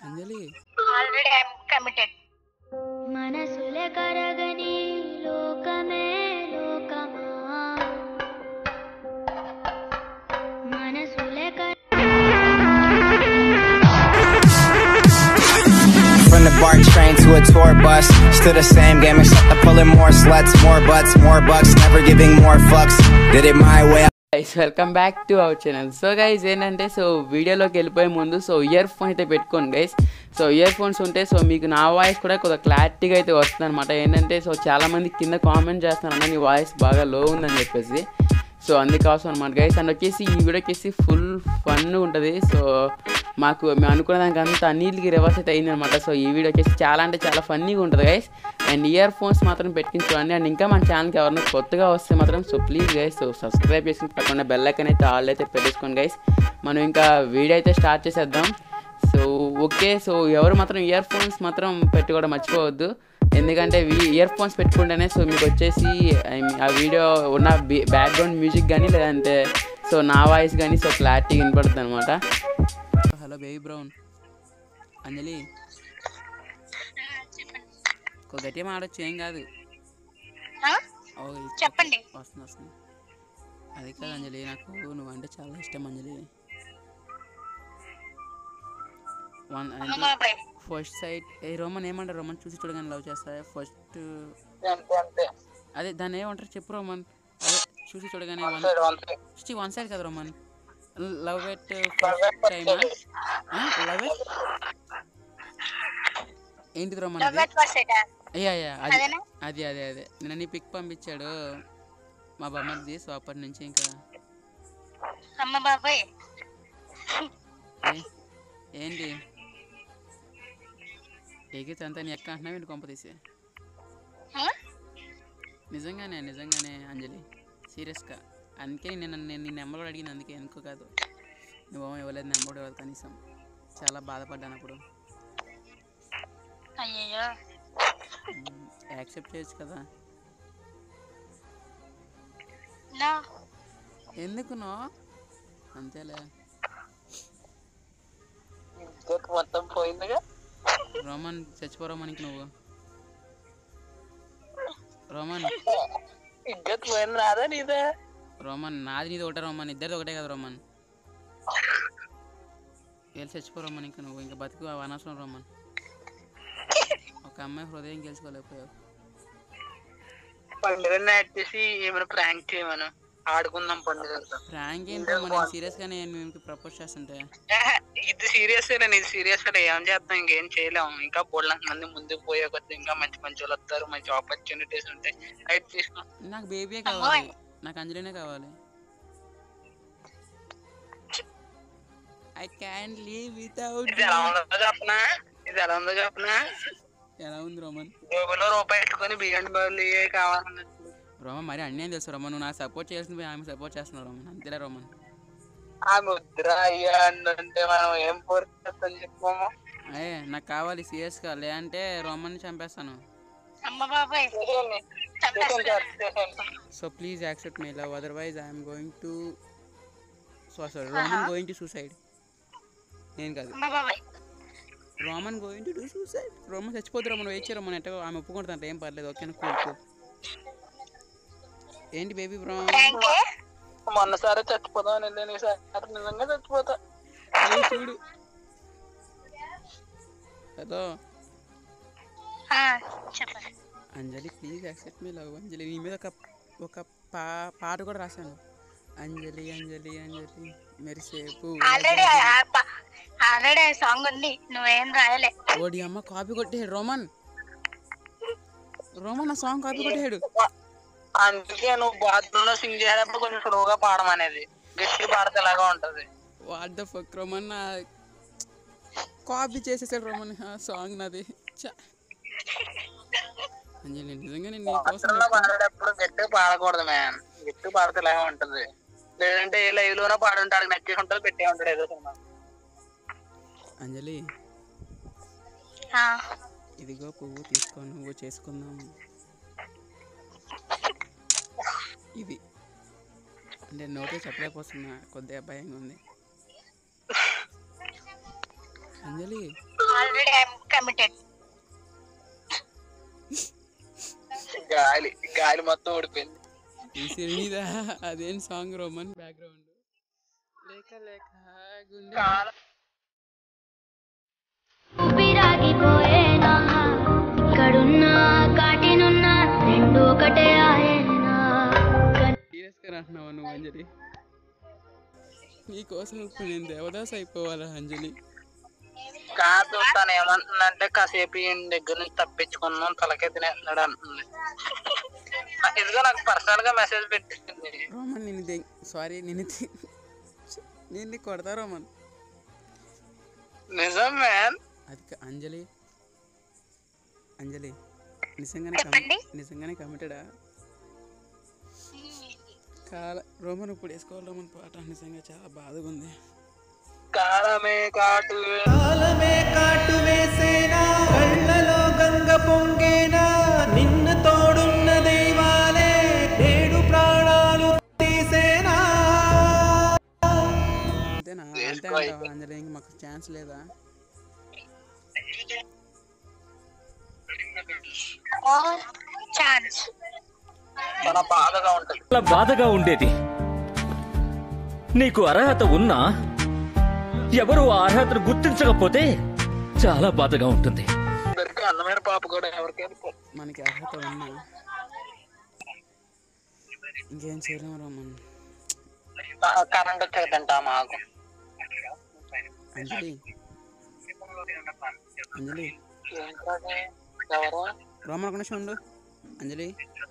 Anjali already I'm committed మనసులే కరగని లోకమే లోకమా మనసులే కర From the BART train to a tour bus, still the same game except I'm pulling more sluts, more butts, more bucks, never giving more fucks. Did it my way. Guys welcome back to our channel so guys ఏంటంటే so వీడియోలోకి వెళ్ళిపోయే ముందు so earphone అయితే పెట్టుకోండి guys so earphones ఉంటే so మీకు నా voice కూడా కొద్దిగా క్లారిటీగా అయితే వస్తుంది అనమాట ఏంటంటే సో చాలామంది కింద కామెంట్ చేస్తున్నారు అన్న నీ వాయిస్ బాగా లో ఉందని చెప్పేసి సో అందుకోసం అనమాట గైస్ అండ్ వచ్చేసి ఈ వీడియో వచ్చేసి ఫుల్ ఫన్ ఉంటుంది సో మాకు మేము అనుకున్న దానికి అంత అన్నిటికి రివర్స్ అయితే అయిందనమాట సో ఈ వీడియో వచ్చేసి చాలా అంటే చాలా ఫన్నీగా ఉంటుంది గైస్ అండ్ ఇయర్ ఫోన్స్ మాత్రం పెట్టుకుని చూడండి అండ్ ఇంకా మన ఛానల్కి ఎవరైనా కొత్తగా వస్తే మాత్రం so please guys so subscribe చేసుకుని పక్కన బెల్ ఐకాన్ అయితే ఆల్ అయితే పెట్టేసుకోండి గైస్ మనం ఇంకా వీడియో అయితే స్టార్ట్ చేసేద్దాం సో ఓకే సో ఎవరు మాత్రం ఇయర్ ఫోన్స్ మాత్రం పెట్టుకోవడం మర్చిపోవద్దు ఎందుకంటే ఇయర్ ఫోన్స్ పెట్టుకుంటేనే సో మీకు వచ్చేసి I mean, ఆ వీడియో ఉన్న బ్యాక్గ్రౌండ్ మ్యూజిక్ కానీ లేదంటే సో నా వాయిస్ కానీ సో క్లారిటీగా వినపడుతుంది అనమాట హలో బేబీ బ్రౌన్ అంజలి ఒక గట్టిగా మాడొచ్చు ఏం కాదు ఆ? ఓ, ఇది- చెప్పండి వస్తుంది వస్తుంది అది కాదు అంజలి నాకు నువ్వంటే చాలా ఇష్టం అంజలి వన్ అమ్మ బాబాయ్ ఫస్ట్ సైట్ ఏ రోమన్ ఏమంటారు రోమన్ చూసి చూడగానే లవ్ చేస్తా ఫస్ట్ అంతే అంతే అదే దాన్ని ఏమంటారు చెప్పు రోమన్ అదే చూసి చూడగానే one one side one side first one side కదా Roman love at Love at first first టైమా sight. లవ్ ఎట్ ఏంటిది రోమన్ లవ్ అది ఎట్ ఫస్ట్ సైట్ అయ్యా అయ్యా అది అదేనా అది అదే అదే నిన్న నీ పిక్ పంపించాడు మా బొమ్మది సో అప్పటి నుంచి ఇంకా అమ్మ బాబాయ్ ఏ- ఏంటి ఎగితే అంతా నీ ఎక్క అంటున్నావు ఏంటి కొంప తీసి ఆ? నిజంగానే నిజంగానే అంజలి సీరియస్గా అందుకే నేను నేను నీ నెంబర్ కూడా అడిగింది అందుకే ఎందుకో కాదు నువ్వు ఇవ్వలేదు నెంబర్ ఇవ్వలేదు కనీసం చాలా బాధపడ్డాను అప్పుడు అయ్యయ్యో యాక్సెప్ట్ చేయొచ్చు కదా నా ఎందుకు నో అంతేలే ఇజ్జత్ మొత్తం పోయిందిగా రోమన్ చచ్చిపో రోమన్కి నువ్వు రోమన్ ఇజ్జత్ పోయింది రాదా నీదే రోమన్ నాది నీది ఒకటే రోమన్ ఇద్దరిది ఒకటే కదా రోమన్ వెళ్ళి చచ్చిపో రోమన్ ఇంకా నువ్వు ఇంకా బతుకు అనవసరం రోమన్ ఒక అమ్మాయి హృదయం గెలుచుకోలేకపోయావు పండుగ వచ్చేసి ఏమైనా ప్రాంక్ చేయమను ఆడుకుందాం పండుగ ప్రాంక్ ఏంటో మరి సీరియస్గానే నేను మీకు ప్రపోజ్ చేస్తుంటే ఇది సీరియస్ నేను ఇది సీరియస్ ఏం చేద్దాం ఇంకేం చేయలేము ఇంకా బోళ్ళ మంది ముందుకు పోయే కొద్ది ఇంకా మంచి మంచి వాళ్ళు వస్తారు మంచి ఆపర్చునిటీస్ ఉంటాయి అయితే తీసుకో నాకు బేబీయే కావాలి నాకు అంజలినే కావాలి ఐ క్యాన్ లీవ్ వితౌట్ ఇది ఎలా ఉందో చెప్పనా ఇది ఎలా ఉందో చెప్పనా ఎలా ఉంది రోమన్ జోబులో రూపాయి పెట్టుకొని బియ్యం బౌలు కావాలన్నట్టు రోమన్ మరి అన్నీ తెలుసు రోమన్ నువ్వు నాకు సపోర్ట్ చేయాల్సింది పోయి ఆమె సపోర్ట్ చేస్తున్నావు రోమన్ అంతేలే రోమన్ ఆ ముద్ర అయ్యా అంటే మనం ఏం పోరుస్తాం చెప్పాము అయ్యే నాకు కావాలి సీరియస్గా లేదంటే రోమన్ని చంపేస్తాను అమ్మ బాబాయ్ so please accept my love otherwise I'm going to so sorry Roman going to suicide నేను కాదు అమ్మ బాబాయ్ Roman going to do suicide Roman చచ్చిపోతే రోమన్ వెయిట్ చేయరు మన ఎట్టో ఆమె ఒప్పుకుంటుందంట ఏం పర్లేదు ఓకేనా కూల్ కూల్ ఏంటి బేబీ బ్రో థ్యాంక్ మొన్నసారి చచ్చిపోదాం వెళ్ళాను ఈసారి నిజంగా చచ్చిపోతా చూడు హలో చెప్పండి అంజలి ప్లీజ్ యాక్సెప్ట్ మీ లవ్ అంజలి నీ మీద ఒక ఒక పా పాట కూడా రాశాను అంజలి అంజలి అంజలి మెరిసేపు ఆల్రెడీ ఆల్రెడీ సాంగ్ ఉంది నువ్వేం రాయలే ఓడి అమ్మ కాపీ కొట్టేసాడు రోమన్ రోమన్ నా సాంగ్ కాపీ కొట్టేసాడు అందుకే నువ్వు బాత్రూమ్ లో సింగ్ చేసేటప్పుడు కొంచెం స్లోగా పాడమనేది గట్టి పాడితే ఎలాగా ఉంటది వాట్ ద ఫక్ రోమన్ నా కాపీ చేసేసాడు రోమన్ ఆ సాంగ్ నాది ఛ. అంజలి నిజంగా నేను నీ కోసం బాత్రూమ్ లో పాడేటప్పుడు గట్టిగా పాడకూడదు మ్యామ్ గట్టి పాడితే ఎలాగా ఉంటది లేదంటే ఏ లైవ్ లోనో పాడుంటాడు నచ్చేసి ఉంటుంది పెట్టే ఉంటాడు ఏదో సినిమా అంజలి ఆ, ఇదిగో పువ్వు తీసుకో నువ్వు చేసుకుందాం ఇది అంటే నోటే చెప్పలేకపోతున్నా కొద్దిగా భయంగా ఉంది అంజలి ఆ కమిటెడ్ గాలి గాలి మొత్తం ఓడిపోయింది ఈ సిరినిదా అదేం సాంగ్ రోమన్ బ్యాక్గ్రౌండ్ లేక లేక గుండె ఊపిరాగిపోయేనా ఇక్కడున్నా కాటినున్నా రెండు ఒకటే ఆయనా సీరియస్గా అంటున్నావా నువ్వు అంజలి నీకోసం ఇప్పుడు నేను దేవదాస్ అయిపోవాలా అంజలి కాదు తను ఏమంటుందంటే కాసేపు ఈయన దగ్గర నుంచి తప్పించుకున్నాం తలకే తినేస్తున్నాడు అంటుంది ఇదిగో నాకు పర్సనల్ గా మెసేజ్ పెట్టింది రోమన్ నేను దే సారీ నేను ది- నేను నీకు కొడతా రోమన్ నిజం మ్యాన్ అది కా- అంజలి అంజలి నిజంగానే చెప్పండి. కమి- నిజంగానే కమిటెడా కాల రోమన్ ఇప్పుడు వేసుకోవాలి రోమన్ పాట నిజంగా చాలా బాధగా ఉంది కాలమే కాటు కాలమే కాటు వేసేనా కళ్ళలో గంగ పొంగేనా నిన్ను తోడున్న దైవాలే నేడు ప్రాణాలు తీసేనా అంతేనా అంతే వేసుకో అయితే. అంటావా అంజలి ఇంక మాకు ఛాన్స్ లేదా ఛాన్స్ చాలా బాధగా ఉంటది చాలా బాధగా ఉండేది నీకు అర్హత ఉన్నా ఎవరు ఆ అర్హతను గుర్తించకపోతే చాలా బాధగా ఉంటుంది అందరికి అందమైన పాప కూడా ఎవరికైనా పో- మనకి అర్హత ఉన్నా ఇంకేం చేయలేము రోమన్ ఆ, కరెంట్ వచ్చేదంట మాకు అంజలి అంజలి ఏంటది? ఎవరు రోమన్ ఒక నిమిషం ఉండు అంజలి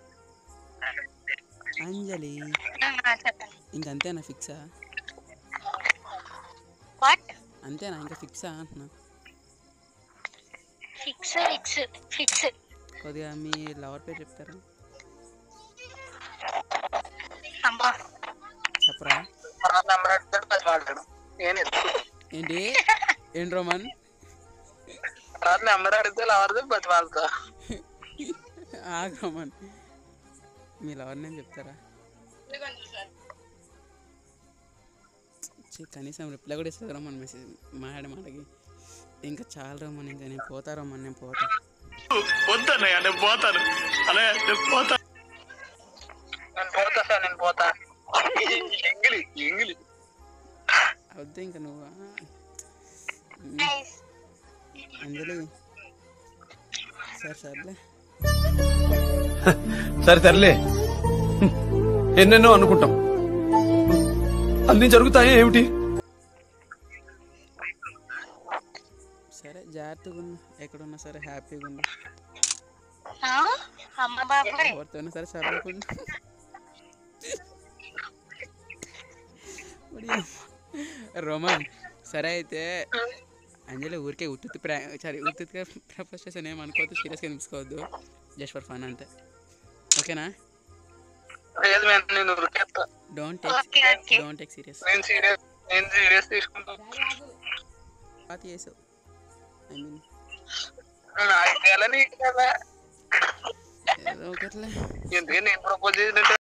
అంజలి చెప్పండి ఇంకంతేనా ఫిక్సా వాట్ అంతేనా ఇంకా ఫిక్సా అంటున్నా ఫిక్స్ ఫిక్స్ ఫిక్స్ కొద్దిగా మీ లవర్ పేరు చెప్తారా అమ్మా చెప్పరా తర్వాత నెంబర్ అడుగుతాడు పది మాట్లాడు నేను ఎత్తు ఏంటి ఏంటి రోమన్ తర్వాత నెంబర్ అడిగితే ఎవరిది పది వాళ్ళతో ఆగు రోమన్ మీ లవర్ నేమ్ చెప్తారా ఛీ, కనీసం రిప్లై కూడా ఇస్తుంది రోమన్ మెసేజ్ మాట్లాడే మాటకి ఇంకా చాలా రోమన్ ఇంకా నేను పోతా రోమన్ నేను పోతా వద్దన్నయ్య నేను పోతాను అలా నేను పోతాను నేను పోతా సార్ నేను పోతా ఎంగిలి ఎంగిలి వద్దు ఇంకా నువ్వు నైస్ అంజలి సరే సర్లే సరే తరలే ఎన్నెన్నో అనుకుంటాం అన్ని జరుగుతాయి ఏమిటి సరే జాగ్రత్తగా ఉండు ఎక్కడున్నా సరే హ్యాపీగా ఉండు అమ్మ బాబాయ్ ఎవరితోనైనా సరే చదువుకుండు రోమన్ సరే అయితే అంజలి ఊరికే ఉత్తుత్తి ప్రా సారీ ఉత్తుత్తిగా ప్రపోజ్ చేసాను ఏం అనుకోవద్దు సీరియస్గా తీసుకోవద్దు జస్ట్ ఫర్ ఫన్ అంతే ఓకేనా లేదు నేను నేను ఉరికేస్తా don't okay take okay don't take serious నేను సీరియస్ నేను సీరియస్ తీసుకుంటాను పాత చేసావు ఐ మీన్ నాకు తెలని కదా ఏదో ఒకట్లే ఎందుకని నేను ప్రపోజ్ చేసినట్టు